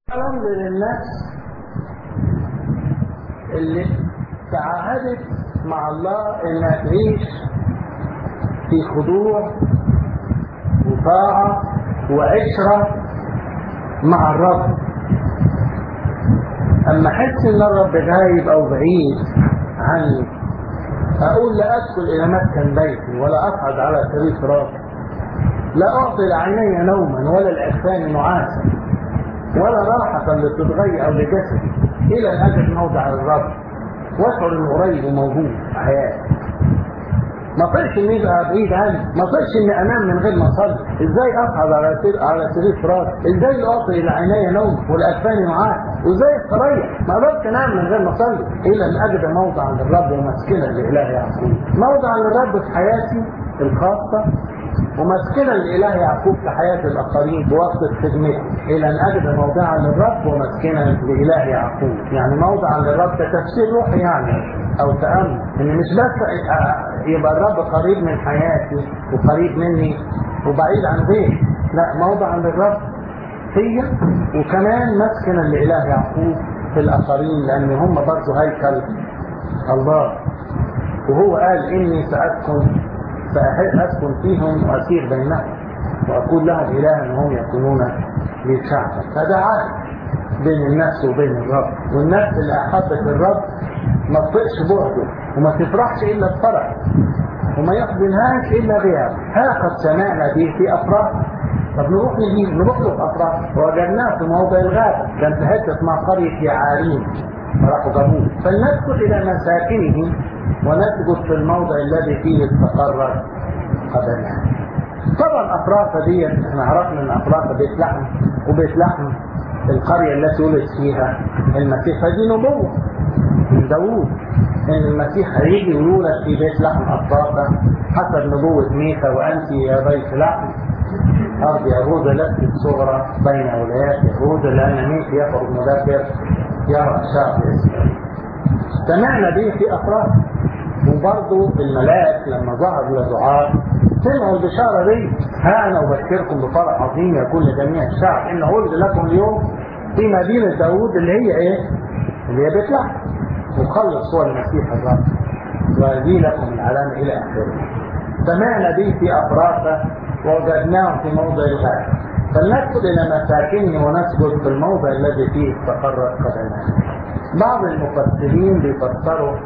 الحمد للنفس اللي تعهدت مع الله انها تعيش في خضوع وطاعة وعشرة مع الرب اما احس ان الرب غايب او بعيد عني اقول لا ادخل الى مسكن بيتي ولا اصعد على سرير فراقي لا اعطي لعيني نوما ولا الاجسام نعاسا ولا راحة للتضغي أو لجسدي إلى أن أجد موضع الرب وأشعر إنه قريب وموجود في حياتي ما طلعش إني يبقى بعيد عني ما طلعش إني أنام من غير ما أصلي إزاي أصعد على سرير على سرير فراش إزاي أعطي لعيني نوم والأجفان معاه وإزاي أستريح ما أقدرش أنام من غير ما أصلي إلى أن أجد موضع للرب ومسكنا لإله يعقوب موضع للرب في حياتي الخاصة ومسكنا لإله يعقوب في حياة الآخرين بواسطة خدمته إلى أن أجد موضعا للرب ومسكنا لإله يعقوب يعني موضعا للرب كتفسير روحي يعني أو تأمل إن مش بس يبقى الرب قريب من حياتي وقريب مني وبعيد عن بيتي لا موضعا للرب فيا وكمان مسكنا لإله يعقوب في الآخرين لأن هم برضه هيكل الله وهو قال إني سأسكن فأسكن فيهم وأسير بينهم وأقول لهم إلها أنهم يكونون لي شعبا فده عهد بين النفس وبين الرب والنفس اللي أحبت الرب ما تطقش بعده وما تفرحش إلا بفرح وما يقبلهاش إلا بها ها قد سمعنا به في أفراح طب نروح نجيب نروح له في أفراح وجدناه في موضع الغابة كان في حتة اسمها قرية يعارين راحوا جابوه فلندخل إلى مساكنه ونسجد في الموضع الذي فيه استقرت قدمنا طبعا افراطه دي احنا عرفنا ان افراطه بيت لحم وبيت لحم القريه التي ولد فيها المسيح فدي نبوه من داوود ان المسيح هيجي ويولد في بيت لحم افراطه حسب نبوه ميخا وانت يا بيت لحم ارض يهوذا لست الصغرى بين ولايات يهوذا لان ميخا يخرج مدبر يرى شعب اسرائيل سمعنا به في افراط وبرضه الملاك لما ظهر لدعاء سمعوا البشاره دي ها انا ابشركم بفرح عظيم يكون لجميع الشعب ان ولد لكم اليوم في مدينه داوود اللي هي ايه؟ اللي هي بيت لحم مخلص هو المسيح الرب وهذه لكم العلامه الى اخره سمعنا به في افراطه ووجدناه في موضع الغابه فلندخل الى مساكنه ونسجد في الموضع الذي فيه استقرت قدماه بعض المفسرين بيفسروا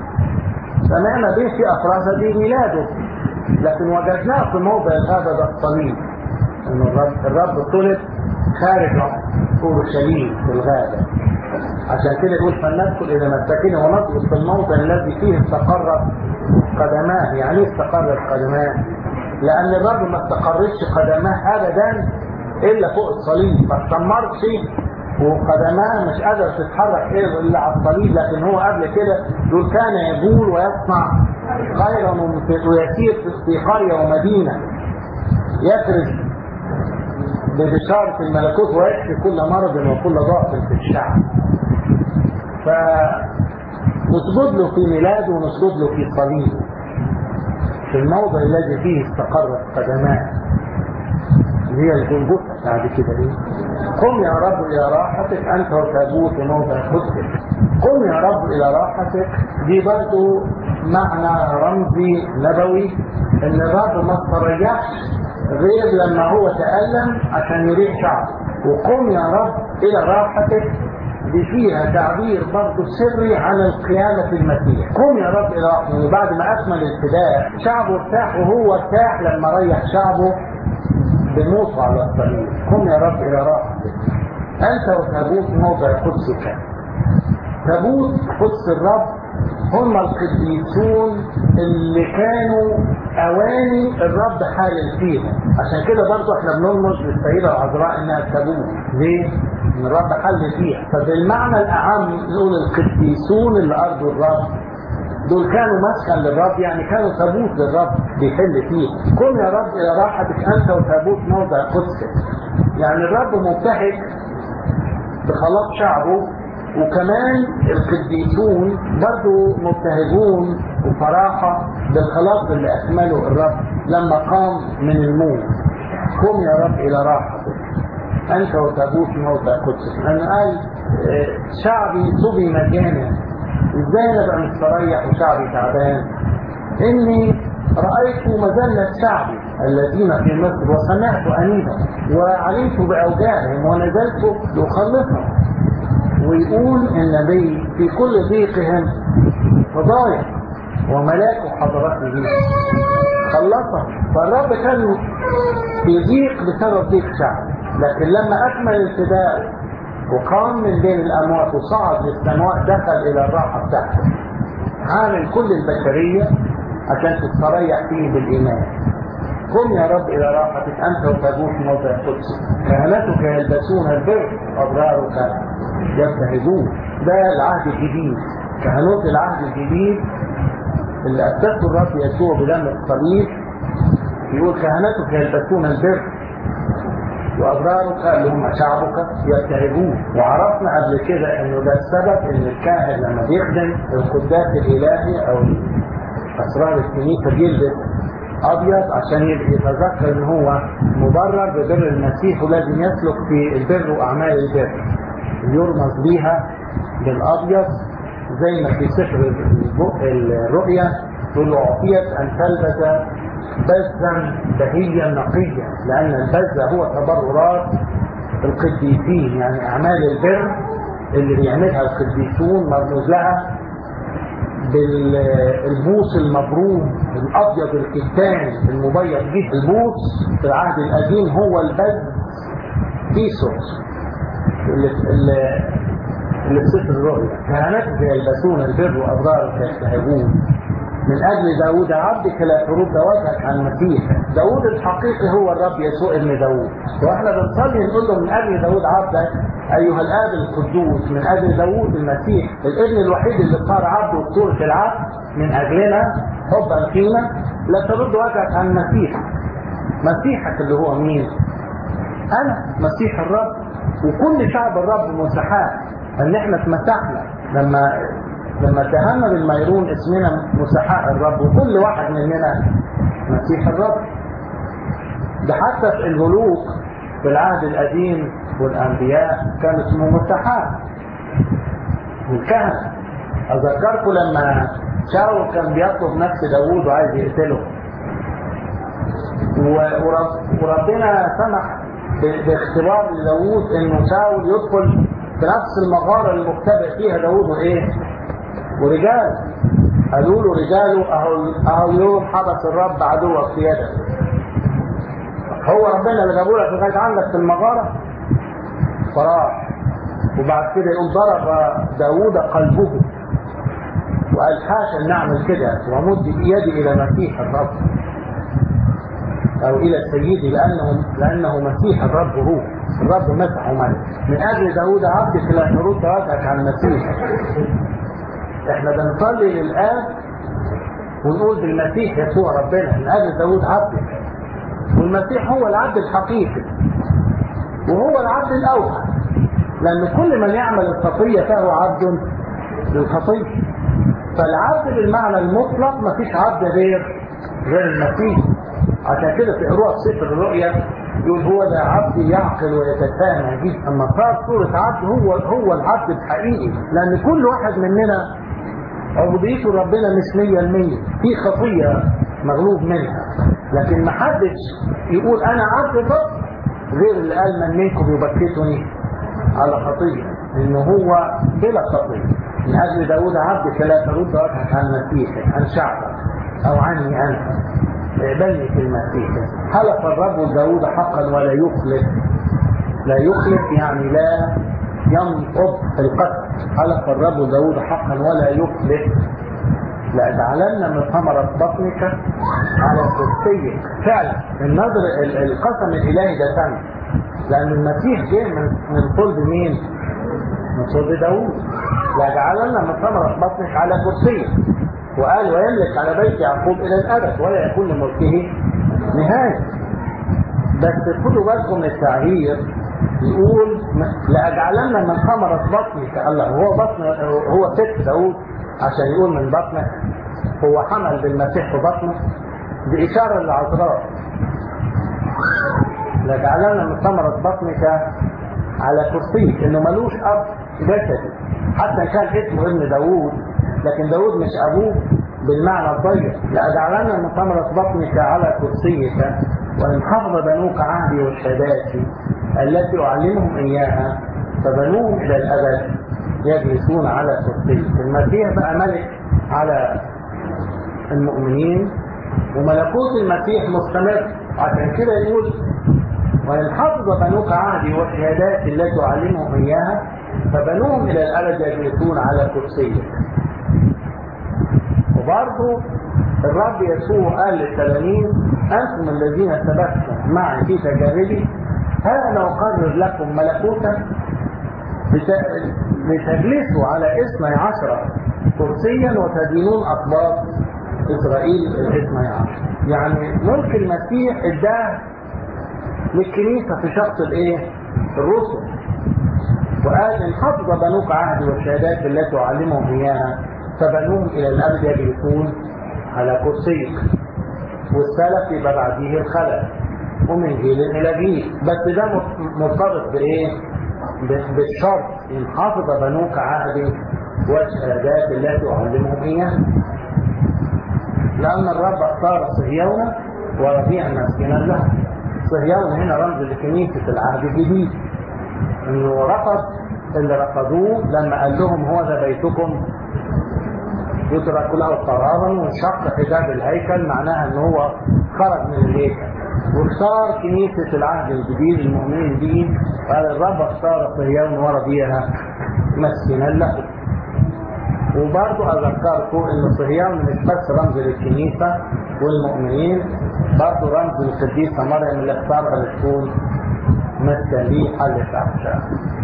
سمعنا به في افراز دي ميلاده لكن وجدناه في موضع الغابه ده الصليب ان الرب الرب طلب خارج اورشليم في الغابه عشان كده يقول فلندخل الى مساكنه ونسجد في الموضع الذي فيه استقرت قدماه يعني ايه استقرت قدماه؟ لان الرب ما استقرتش قدماه ابدا الا فوق الصليب ما استمرش وقدماه مش قادر تتحرك الا على الصليب لكن هو قبل كده دول كان يبول ويصنع خيرا ويسير في قريه ومدينه يكرز ببشاره الملكوت ويكفي كل مرض وكل ضعف في الشعب. فنسجد له في ميلاده ونسجد له في صليبه. في الموضع الذي فيه استقرت قدماه. اللي هي الجلجثه بعد كده ايه؟ قم يا رب الى راحتك انت وتابوت في موضع قدسك قم يا رب الى راحتك دي برضه معنى رمزي نبوي ان الرب ما استريحش غير لما هو تألم عشان يريح شعبه وقم يا رب الى راحتك دي فيها تعبير برضه سري عن القيامة في المسيح قم يا رب إلى راحتك بعد ما أكمل الفداء شعبه ارتاح وهو ارتاح لما ريح شعبه بموت على الصليب قم يا رب إلى راحتك أنت وتابوت موضع قدسك تابوت قدس الرب هم القديسون اللي كانوا أواني الرب حالل فيها عشان كده برضه احنا بنرمز للسيدة العذراء إنها تابوت ليه؟ إن الرب حل فيها فبالمعنى الأعم نقول القديسون اللي أرضوا الرب دول كانوا مسكن للرب يعني كانوا تابوت للرب بيحل فيه قم يا رب الى راحتك انت وتابوت موضع قدسك يعني الرب مبتهج بخلاص شعبه وكمان القديسون برضو مبتهجون وفراحة بالخلاص اللي أكمله الرب لما قام من الموت قم يا رب إلى راحتك أنت وتابوت موضع قدسك لأن قال شعبي صبي مجانا إزاي أنا بقى مستريح وشعبي تعبان إني رأيت مذلة شعبي الذين في مصر وسمعت أنيبا وعلمت بأوجاعهم ونزلت لأخلصهم ويقول النبي في كل ضيقهم فضايق وملاك حضرته خلصهم فالرب كان في ضيق بسبب ضيق شعب لكن لما أكمل الفداء وقام من بين الأموات وصعد للسماء دخل إلى الراحة بتاعته عامل كل البشرية عشان تستريح فيه بالإيمان قم يا رب إلى راحتك أنت وتبوح موضع قدسك كهنتك يلبسون البر أبرارك يبتهجون ده العهد الجديد كهنوت العهد الجديد اللي أسسه الرب يسوع بدم الصليب يقول كهنتك يلبسون البر وأبرارك اللي هم شعبك يبتهجون وعرفنا قبل كده إنه ده السبب إن الكاهن لما بيخدم القداس الإلهي أو أسرار الكنيسة بيلبس أبيض عشان يتذكر إن هو مبرر ببر المسيح ولازم يسلك في البر وأعمال البر يرمز بيها بالأبيض زي ما في سفر الرؤيا يقول أعطيت أن تلبس بزا بهيا نقيا لأن البز هو تبررات القديسين يعني أعمال البر اللي بيعملها القديسون مرموز لها بالبوس المبروم الابيض الكتان المبيض جدا البوس في العهد القديم هو البز بيسوس اللي اللي اللي في سفر الرؤيا كهنتك يلبسون البر وابرارك يبتهجون من اجل داود عبدك لا ترد وجهك عن المسيح داود الحقيقي هو الرب يسوع ابن داود واحنا بنصلي نقول له من اجل داود عبدك ايها الاب القدوس من اجل داود المسيح الابن الوحيد اللي صار عبد وصورة العبد من اجلنا حبا فينا لا ترد وجهك عن المسيح مسيحك اللي هو مين انا مسيح الرب وكل شعب الرب مسحات ان احنا اتمسحنا لما لما اتهمنا بالميرون اسمنا مسحاء الرب وكل واحد مننا مسيح الرب ده حتى في الملوك في العهد القديم والانبياء كان اسمه مسحاء والكهنه اذكركم لما شاول كان بيطلب نفس داوود وعايز يقتله وربنا سمح باختبار لداوود انه شاول يدخل في نفس المغاره اللي مختبئ فيها داوود وايه ورجال قالوا له رجاله اهو اهو يوم حبس الرب عدوك في يدك هو ربنا اللي جابوا لك لغايه عندك في المغاره فراح وبعد كده يقول ضرب داوود قلبه وقال حاشا ان نعمل كده ومد يدي الى مسيح الرب او الى السيد لانه لانه مسيح الرب هو الرب مسحه ملك من اجل داوود عبدك لا ترد وجهك عن المسيح احنا بنصلي للآب ونقول بالمسيح يسوع ربنا من أجل داود عبدك والمسيح هو العبد الحقيقي وهو العبد الأوحد لأن كل من يعمل الخطية فهو عبد للخطية فالعبد بالمعنى المطلق مفيش عبد غير غير المسيح عشان كده تقروها في سفر الرؤيا يقول هو ده عبد يعقل ويتسامى جدا اما صار صورة عبد هو هو العبد الحقيقي لأن كل واحد مننا عبوديته ربنا مش 100% في خطية مغلوب منها لكن ما حدش يقول أنا عبد الرب غير اللي قال من منكم يبكتني على خطية إن هو بلا خطية من أجل داود عبدك لا ترد وجهك عن مسيحك عن شعبك أو عني أنا اقبلني في المسيح حلف الرب داود حقا ولا يخلف لا يخلف يعني لا ينقض القتل حلف الرب داود حقا ولا يخلف لأجعلن من ثمرة بطنك على كرسيك فعلا النظر القسم الإلهي ده تم لأن المسيح جه من من صلب مين؟ من صلب داوود لأجعلن من ثمرة بطنك على كرسيك وقال ويملك على بيت يعقوب إلى الأبد ولا يكون لملكه نهاية بس خدوا بالكم من التعبير يقول لأجعلن من ثمرة بطنك الله هو بطن هو ست داوود عشان يقول من بطنك هو حمل بالمسيح في بطنه دي إشارة للعذراء لجعلنا من ثمرة بطنك على كرسيك انه ملوش اب جسدي حتى كان اسمه ابن داوود لكن داوود مش ابوه بالمعنى الضيق لأجعلنا من ثمرة بطنك على كرسيك وإن حفظ بنوك عهدي وشهاداتي التي أعلمهم إياها فبنوهم إلى الأبد يجلسون على كرسيك المسيح بقى ملك على المؤمنين وملكوت المسيح مستمر عشان كده يقول وإن حفظ بنوك عهدي وشهاداتي التي أعلمهم إياها فبنوهم إلى الأبد يجلسون على كرسيك وبرضه الرب يسوع قال للتلاميذ أنتم الذين سبقتم معي في تجاربي ها أنا أقرر لكم ملكوتا لتجلسوا على اثني عشر كرسيا وتدينون أطباق إسرائيل الاثني عشر يعني ملك المسيح اداه للكنيسة في شخص الايه الرسل وقال ان حفظ بنوك عهدي والشهادات التي أعلمهم إياها فبنوهم إلى الأبد يجلسون على كرسيك والسلف يبقى بعديه الخلف ومن جيل إلى جيل بس ده مرتبط بإيه؟ بالشرط إن حفظ بنوك عهدي والشهادات التي أعلمهم إياها لأن الرب اختار صهيون وربيع مسكنا له صهيون هنا رمز لكنيسة العهد الجديد انه رفض اللي رفضوه لما قال لهم هو ده بيتكم يترك له قرارا وانشق حجاب الهيكل معناها ان هو خرج من الهيكل واختار كنيسة العهد الجديد المؤمنين به قال الرب اختار صهيون وربيعها مسكنا له وبرضه أذكركم إن صهيون مش بس رمز للكنيسة والمؤمنين برضه رمز للقديسة مريم اللي اختارها لتكون مسكن لي حل عشاء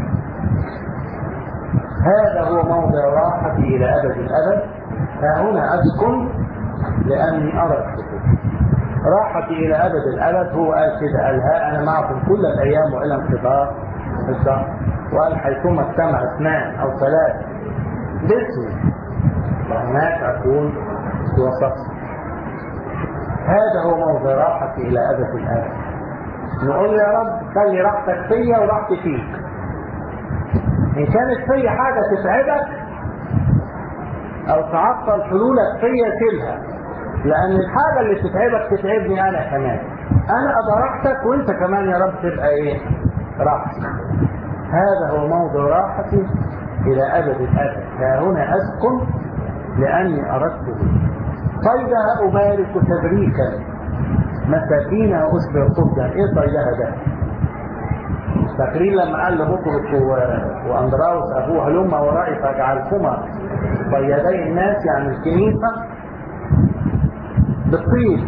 هذا هو موضع راحتي إلى أبد الأبد ها هنا أسكن لأني أرى الكتب راحتي إلى أبد الأبد هو قال كده قال ها أنا معكم كل الأيام وإلى انقضاء الدهر وقال حيثما اجتمع اثنان أو ثلاثة باسمي وهناك أكون في وسطهم هذا هو موضع راحتي إلى أبد الأبد نقول يا رب خلي راحتك فيا وراحتي فيك إن كانت فيا حاجة تتعبك أو تعطل حلولك فيا شيلها لأن الحاجة اللي تتعبك تتعبني أنا كمان أنا أبقى راحتك وأنت كمان يا رب تبقى إيه راحتي هذا هو موضع راحتي إلى أبد الأبد ها هنا أسكن لأني أردته صيدها أبارك تبريكا مساكينها أشبه قبدا إيه صيدها ده فاكرين لما قال لبطرس واندراوس ابوه هلما ورائي فاجعلكما بيدي الناس يعني الكنيسه بتصير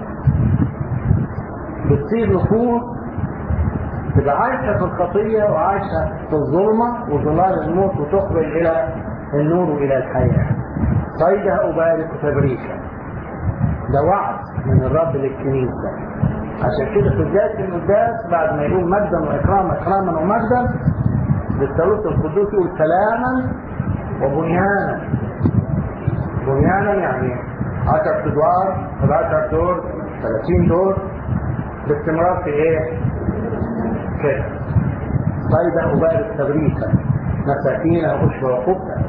بتصير نفوس تبقى عايشه في الخطيه وعايشه في الظلمه وظلال الموت وتقبل الى النور والى الحياه صيدها ابارك تبريكا ده وعد من الرب للكنيسه عشان كده في بداية القداس بعد ما يقول مجدا وإكراما إكراما ومجدا للثالوث القدوس يقول سلاما وبنيانا بنيانا يعني 10 أدوار 11 دور 30 دور باستمرار في إيه؟ كده صيدا أبارك تبريكا مساكين أشبه خبزا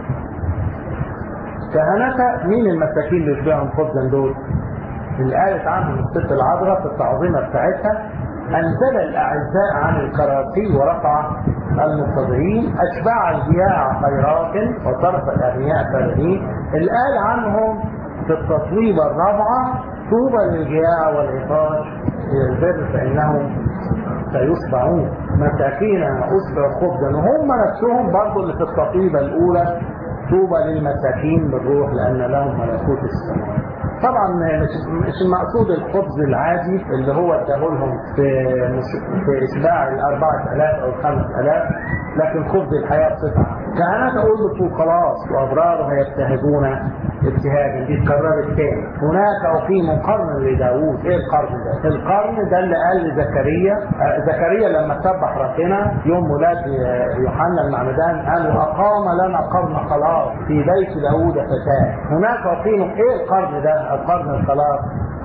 كهنة مين المساكين اللي يشبههم خبزا دول؟ اللي قالت عنهم الست العذراء في التعظيمه بتاعتها انزل الاعزاء عن الكراسي ورفع المتضعين اشبع الجياع خيرات وصرف الاغنياء فارغين اللي قال عنهم في التصويبه الرابعه طوبى للجياع والعطاش الى البر فانهم سيشبعون مساكين اشبع خبزا وهم نفسهم برضه اللي في التصويبه الاولى طوبى للمساكين بالروح لان لهم ملكوت السماوات طبعا مش مش المقصود الخبز العادي اللي هو اداهولهم في في اشباع ال 4000 او 5000 لكن خبز الحياه بصفه كهنة اقول له خلاص وابراره يبتهجون ابتهاجا دي اتكررت تاني هناك اقيم قرن لداوود ايه القرن ده؟ القرن ده اللي قال لزكريا زكريا لما سبح ربنا يوم ولاد يوحنا المعمدان قال اقام لنا قرن خلاص في بيت داوود فتاه هناك اقيم ايه القرن ده؟ القرن الخلاص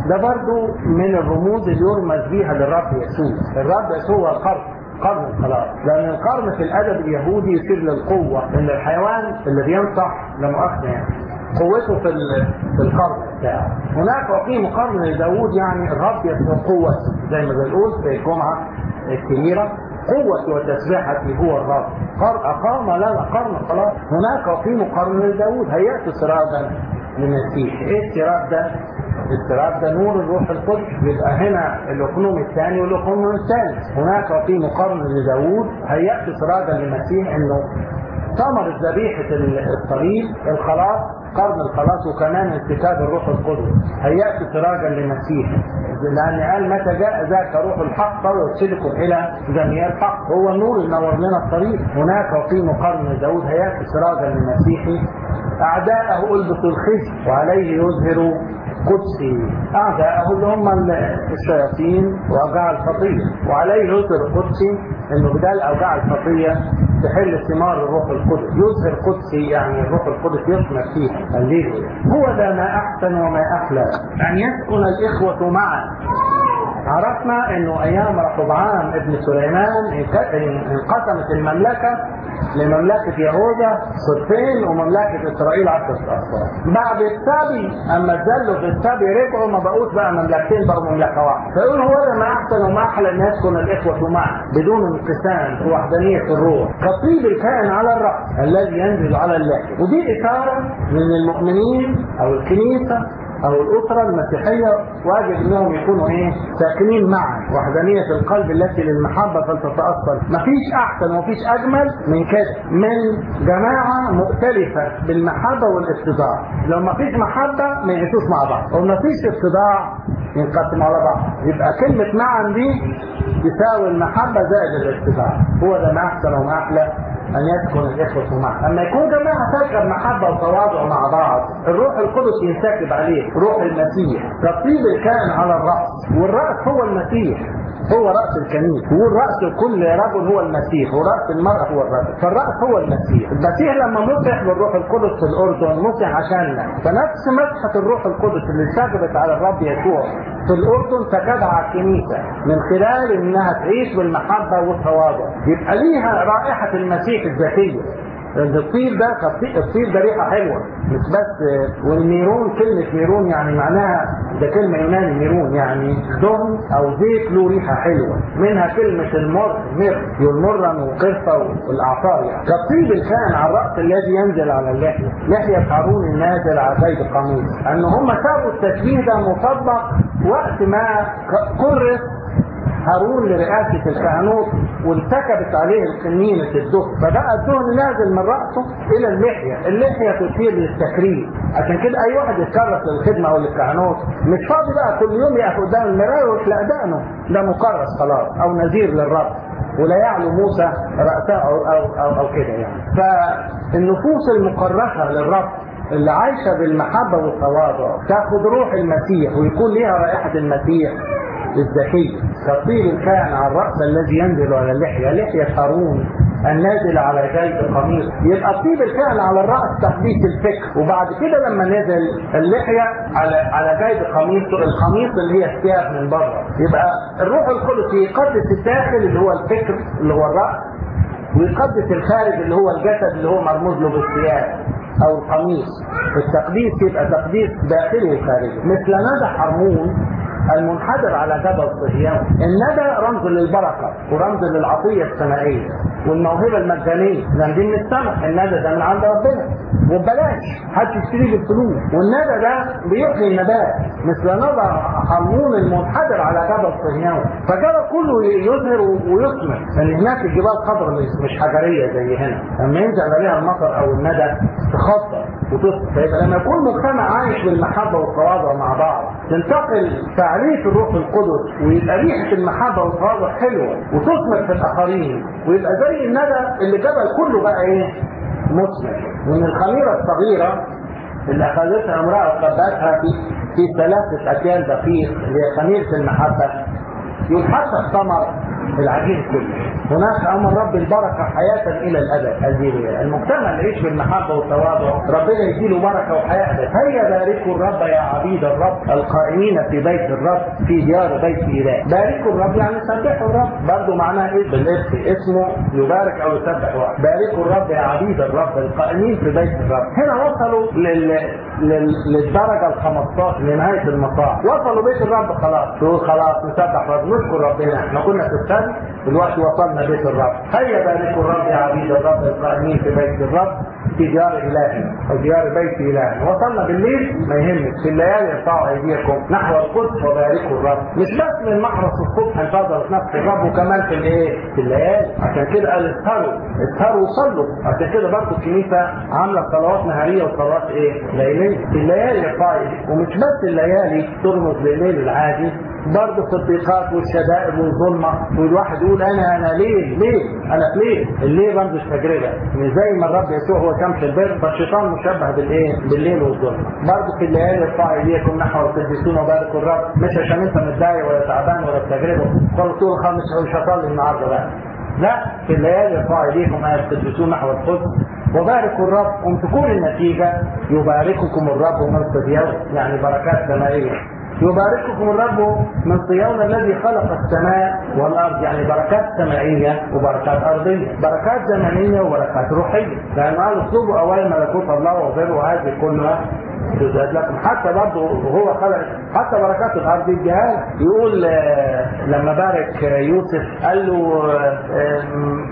ده برضو من الرموز اللي يرمز بيها للرب يسوع الرب يسوع هو القرن قرن الخلاص لان القرن في الادب اليهودي يصير للقوه ان الحيوان اللي بينصح لا مؤاخذه يعني قوته في في القرن بتاعه هناك وقيم قرن لداوود يعني الرب يسوع قوته زي ما بنقول في الجمعه الكبيره قوة وتسبيحتي هو الرب قر أقام لنا قرن خلاص هناك وقيم قرن لداود هيأتي سراجا للمسيح ايه السراج ده؟ السراج ده نور الروح القدس يبقى هنا الاقنوم الثاني والاقنوم الثالث هناك وقيم قرن لداود هيأتي سراجا للمسيح انه ثمرة ذبيحة الصليب الخلاص قرن الخلاص وكمان انتكاب الروح القدس هيأتي سراجا للمسيح لأن قال متى جاء ذاك روح الحق فيرسلكم إلى جميع الحق هو النور اللي نور لنا الطريق هناك وقيم قرن داود هيأتي سراجا للمسيح أعداءه ألبسوا الخزي وعليه يظهر قدسي أعداءه اللي هم الشياطين وأوجاع الخطية وعليه يظهر قدسي إنه بدال أوجاع الخطية تحل ثمار الروح القدس يظهر قدسي يعني الروح القدس يثمر فيها الليل هو ده ما أحسن وما أحلى أن يسكن الإخوة معا عرفنا انه ايام رحبعام ابن سليمان انقسمت المملكه لمملكه يهوذا صفين ومملكه اسرائيل عشرة اصفار. بعد السبي اما اتذلوا في السبي رجعوا ما بقوش بقى مملكتين بقوا مملكه واحده. فيقول هو ده ما احسن وما احلى ان يسكن الاخوه معا بدون انقسام في وحدانيه الروح. كطيب الكائن على الراس الذي ينزل على اللحيه ودي اشاره من المؤمنين او الكنيسه او الاسره المسيحيه واجب انهم يكونوا ايه ساكنين معا وحدانيه القلب التي للمحبه فلتتاصل مفيش احسن ومفيش اجمل من كده من جماعه مؤتلفه بالمحبه والاتضاع لو مفيش محبه ما يعيشوش مع بعض ومفيش اتضاع ينقسموا على بعض يبقى كلمه معا دي تساوي المحبه زائد الاتضاع هو ده ما احسن وما احلى أن يسكن الإخوة معا أما يكون جماعة تشعر محبة وتواضع مع بعض الروح القدس ينسكب عليه روح المسيح تطيب الكائن على الرأس والرأس هو المسيح هو رأس الكنيسة والرأس كل رجل هو المسيح ورأس المرأة هو الرجل فالرأس هو المسيح المسيح لما مسح بالروح القدس في الأردن مسح عشاننا فنفس مسحة الروح القدس اللي سكبت على الرب يسوع في الأردن سكبها على الكنيسة من خلال إنها تعيش بالمحبة والتواضع يبقى ليها رائحة المسيح الذاتية الطيب ده الطيب ده ريحه حلوه مش بس والنيرون كلمه نيرون يعني معناها ده كلمه يوناني نيرون يعني دهن او زيت له ريحه حلوه منها كلمه المر مر يمرا وقرفه والاعصار يعني كالطيب الكائن على الراس الذي ينزل على اللحيه لحيه هارون النازل على قيد القميص ان هم سابوا التشبيه ده مطبق وقت ما كرس هارون لرئاسة الكهنوت وانسكبت عليه القنينة الدهن فبقى الدهن نازل من رأسه إلى اللحية اللحية تشير للتكريم عشان كده أي واحد يتكرس للخدمة أو للكهنوت مش فاضي بقى كل يوم يقف قدام المراية ويحلق دقنه ده مكرس خلاص أو نذير للرب ولا يعلو موسى رأسه أو, أو, أو, أو كده يعني فالنفوس المكرسة للرب اللي عايشة بالمحبة والتواضع تاخد روح المسيح ويكون ليها رائحة المسيح الذكية كطيب الكائن على الرأس الذي ينزل على اللحية لحية هارون النازل على جيب القميص يبقى طيب الكائن على الرأس تحديث الفكر وبعد كده لما نزل اللحية على على جيب القميص القميص اللي هي الثياب من بره يبقى الروح القدس يقدس الداخل اللي هو الفكر اللي هو الرأس ويقدس الخارج اللي هو الجسد اللي هو مرموز له بالثياب او القميص التقديس يبقى تقديس داخلي وخارجي مثل ندى حرمون المنحدر على جبل صهيون الندى رمز للبركة ورمز للعطية السمائية والموهبة المجانية لأن دي من السماء الندى ده من عند ربنا وببلاش حد يشتريه بالفلوس والندى ده بيحيي النبات مثل ندى حرمون المنحدر على جبل صهيون فجبل كله يظهر ويثمر لأن هناك الجبال خضراء مش حجرية زي هنا لما ينزل عليها المطر أو الندى تخضر وتصفى فيبقى لما يكون مجتمع عايش بالمحبة والتواضع مع بعض تنتقل تعريف الروح القدس ويبقى ريحة المحبة والتواضع حلوة وتثمر في الآخرين ويبقى زي الندى اللي جبل كله بقى إيه؟ مثمر وإن الخميرة الصغيرة اللي أخذتها امرأة وقبتها في في ثلاثة أكيال دقيق اللي هي خميرة المحبة يتحقق ثمر العجين كله هناك امر رب البركه حياه الى الابد هذه المجتمع اللي يعيش بالمحبه والتواضع ربنا يديله بركه وحياه أبد. هيا باركوا الرب يا عبيد الرب القائمين في بيت الرب في ديار بيت اله باركوا الرب يعني سبحوا الرب برضه معناها ايه بالاسم اسمه يبارك او يسبح واحد باركوا الرب يا عبيد الرب القائمين في بيت الرب هنا وصلوا لل... لل... للدرجه ال 15 لنهايه المطاف وصلوا بيت الرب خلاص تقول خلاص نسبح رب نشكر ربنا احنا كنا في السبت دلوقتي وصلنا بيت الرب هيا باركوا الرب يا عبيد الرب القائمين في بيت الرب في ديار إلهنا أو ديار بيت إلهنا وصلنا بالليل ما يهمك في الليالي ارفعوا أيديكم نحو القدس وباركوا الرب مش بس من محرس الصبح انتظر في نفس الرب وكمان في الايه؟ في الليالي عشان كده قال اسهروا اسهروا وصلوا عشان كده برضه الكنيسة عاملة صلوات نهارية وصلوات ايه؟ ليلية في الليالي ارفعوا أيديكم ومش بس الليالي ترمز لليل العادي برضه في الضيقات والشدائد والظلمة والواحد يقول انا انا ليه ليه انا في ليه الليل رمز التجربة يعني زي ما الرب يسوع هو شمس البر فالشيطان مشبه بالايه بالليل والظلمة برضه في الليالي ارفعوا ايديكم نحو القديسون وباركوا الرب مش عشان انت متضايق ولا تعبان ولا بتجربه خلاص تقول خلاص مش هصلي النهارده بقى لا في الليالي ارفعوا ايديكم ايها القديسون نحو القدس وباركوا الرب وان تكون النتيجة يبارككم الرب من صديون يعني بركات سمائية يبارككم الرب من صيام الذي خلق السماء والارض يعني بركات سمائيه وبركات ارضيه بركات زمنيه وبركات روحيه لان قال اطلبوا اولا ملكوت الله وغيره هذه كلها تزاد لكم حتى برضه هو خلق حتى بركات الارض الجهال يقول آه، لما بارك يوسف قال له آه،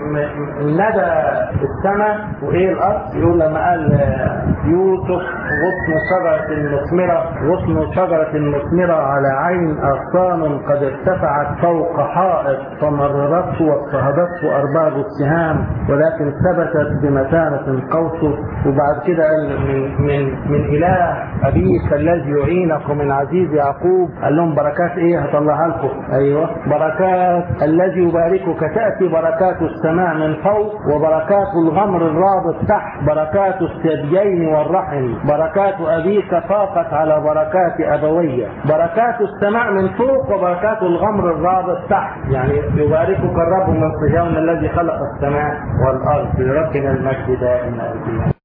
م- ندى السماء وايه الارض يقول لما قال آه، يوسف غصن شجره مثمره غصن شجره مثمره على عين اغصان قد ارتفعت فوق حائط فمررته واضطهدته ارباب السهام ولكن ثبتت بمتانه قوسه وبعد كده قال من من من اله ابيك الذي يعينك من عزيز يعقوب قال لهم بركات ايه هطلعها لكم ايوه بركات الذي يباركك تاتي بركات السماء من فوق وبركات الغمر الرابط تحت بركات الثديين والرحم بركات ابيك فاقت على بركات ابويه بركات السماء من فوق وبركات الغمر الرابط تحت يعني يباركك الرب من صهيون الذي خلق السماء والارض لربنا المجد دائما